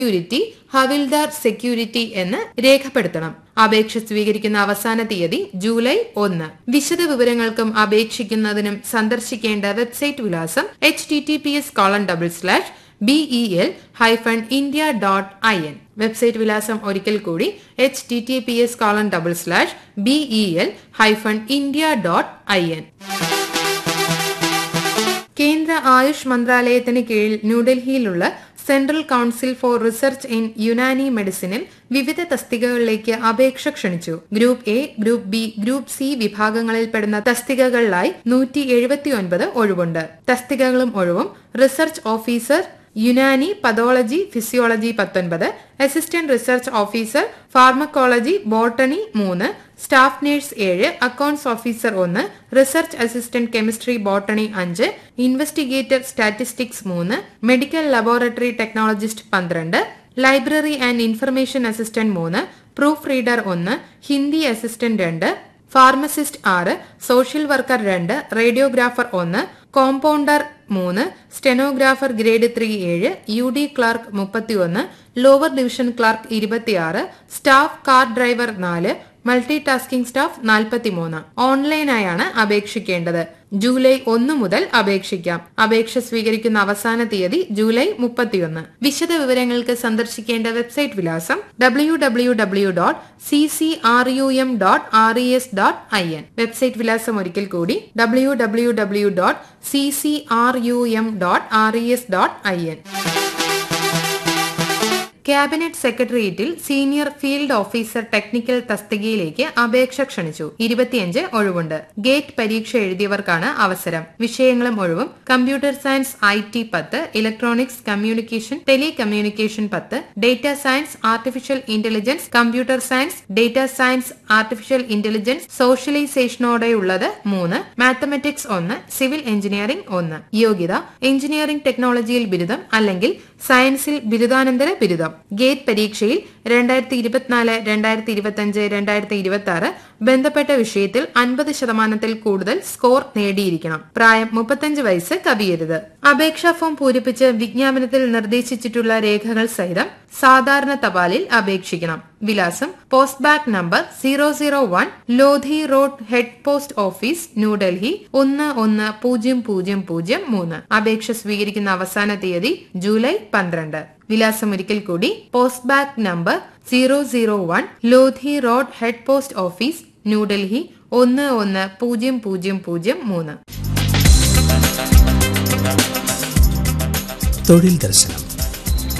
security ഹവിൽദാർ security എന്ന് രേഖപ്പെടുത്തണം അപേക്ഷ സ്വീകരിക്കുന്ന അവസാന തീയതി ജൂലൈ ഒന്ന് വിശദ വിവരങ്ങൾക്കും അപേക്ഷിക്കുന്നതിനും സന്ദർശിക്കേണ്ട വെബ്സൈറ്റ് വിലാസം H T T P S colon double slash BE L hyphen India dot I N website വിലാസം ഒരിക്കൽ കൂടി H T T P S colon double slash BE L hyphen India dot I N കേന്ദ്ര ആയുഷ് മന്ത്രാലയത്തിന് കീഴിൽ ന്യൂഡൽഹിയിലുള്ള central council for research in Unani മെഡിസിനിൽ വിവിധ തസ്തികകളിലേക്ക് അപേക്ഷ ക്ഷണിച്ചു group A group B group C വിഭാഗങ്ങളിൽപ്പെടുന്ന തസ്തികകളിലായി നൂറ്റി എഴുപത്തിയൊൻപത് ഒഴിവുണ്ട് തസ്തികകളും ഒഴിവും research officer Unani pathology physiology പത്തൊൻപത് assistant research officer pharmacology botany മൂന്ന് സ്റ്റാഫ് നഴ്സ് ഏഴ് അക്കൌണ്ട്സ് ഓഫീസർ ഒന്ന് റിസർച്ച് അസിസ്റ്റന്റ് കെമിസ്ട്രി ബോട്ടണി അഞ്ച് ഇൻവെസ്റ്റിഗേറ്റർ സ്റ്റാറ്റിസ്റ്റിക്സ് മൂന്ന് മെഡിക്കൽ ലബോറട്ടറി ടെക്നോളജിസ്റ്റ് പന്ത്രണ്ട് ലൈബ്രറി ആൻഡ് ഇൻഫർമേഷൻ അസിസ്റ്റന്റ് മൂന്ന് പ്രൂഫ് റീഡർ ഒന്ന് ഹിന്ദി അസിസ്റ്റന്റ് രണ്ട് ഫാർമസിസ്റ്റ് ആറ് സോഷ്യൽ വർക്കർ രണ്ട് റേഡിയോഗ്രാഫർ ഒന്ന് കോമ്പൗണ്ടർ മൂന്ന് സ്റ്റെനോഗ്രാഫർ ഗ്രേഡ് ത്രീ ഏഴ് യു ഡി ക്ലാർക്ക് മുപ്പത്തിയൊന്ന് ലോവർ ഡിവിഷൻ ക്ലാർക്ക് ഇരുപത്തിയാറ് സ്റ്റാഫ് കാർ ഡ്രൈവർ നാല് മൾട്ടി ടാസ്കിംഗ് സ്റ്റാഫ് നാൽപ്പത്തിമൂന്ന് ഓൺലൈനായാണ് അപേക്ഷിക്കേണ്ടത് ജൂലൈ ഒന്ന് മുതൽ അപേക്ഷിക്കാം അപേക്ഷ സ്വീകരിക്കുന്ന അവസാന തീയതി ജൂലൈ മുപ്പത്തിയൊന്ന് വിശദ വിവരങ്ങൾക്ക് സന്ദർശിക്കേണ്ട വെബ്സൈറ്റ് വിലാസം W W W dot C C R U M dot R E S dot I N website വിലാസം ഒരിക്കൽ കൂടി W W W dot C C R U M dot R E S dot I N cabinet സെക്രട്ടേറിയറ്റിൽ senior field officer technical തസ്തികയിലേക്ക് അപേക്ഷ ക്ഷണിച്ചു ഇരുപത്തിയഞ്ച് ഒഴിവുണ്ട് gate പരീക്ഷ എഴുതിയവർക്കാണ് അവസരം വിഷയങ്ങളും ഒഴിവും കമ്പ്യൂട്ടർ സയൻസ് ഐ ടി പത്ത് ഇലക്ട്രോണിക്സ് കമ്മ്യൂണിക്കേഷൻ ടെലി കമ്മ്യൂണിക്കേഷൻ പത്ത് data science artificial intelligence computer science data science artificial intelligence സോഷ്യലൈസേഷനോടെയുള്ളത് മൂന്ന് മാത്തമെറ്റിക്സ് ഒന്ന് സിവിൽ എഞ്ചിനീയറിംഗ് ഒന്ന് യോഗ്യത എഞ്ചിനീയറിംഗ് ടെക്നോളജിയിൽ ബിരുദം അല്ലെങ്കിൽ സയൻസിൽ ബിരുദാനന്തര ബിരുദം ഗേറ്റ് പരീക്ഷയിൽ രണ്ടായിരത്തി ഇരുപത്തിനാല് രണ്ടായിരത്തി ഇരുപത്തിയഞ്ച് രണ്ടായിരത്തി ഇരുപത്തി ആറ് ബന്ധപ്പെട്ട വിഷയത്തിൽ അൻപത് ശതമാനത്തിൽ കൂടുതൽ സ്കോർ നേടിയിരിക്കണം പ്രായം മുപ്പത്തഞ്ച് വയസ്സ് കവിയരുത് അപേക്ഷാ ഫോം പൂരിപ്പിച്ച് വിജ്ഞാപനത്തിൽ നിർദ്ദേശിച്ചിട്ടുള്ള രേഖകൾ സഹിതം സാധാരണ തപാലിൽ അപേക്ഷിക്കണം വിലാസം post bag number zero zero one Lodhi road head post office New Delhi ഒന്ന് ഒന്ന് പൂജ്യം പൂജ്യം പൂജ്യം മൂന്ന് അപേക്ഷ സ്വീകരിക്കുന്ന അവസാന തീയതി ജൂലൈ പന്ത്രണ്ട് വിലാസം ഒരിക്കൽ കൂടി post bag number zero zero one Lodhi road head post office New Delhi ഒന്ന് ഒന്ന് പൂജ്യം പൂജ്യം പൂജ്യം മൂന്ന് തൊഴിൽ ദർശനം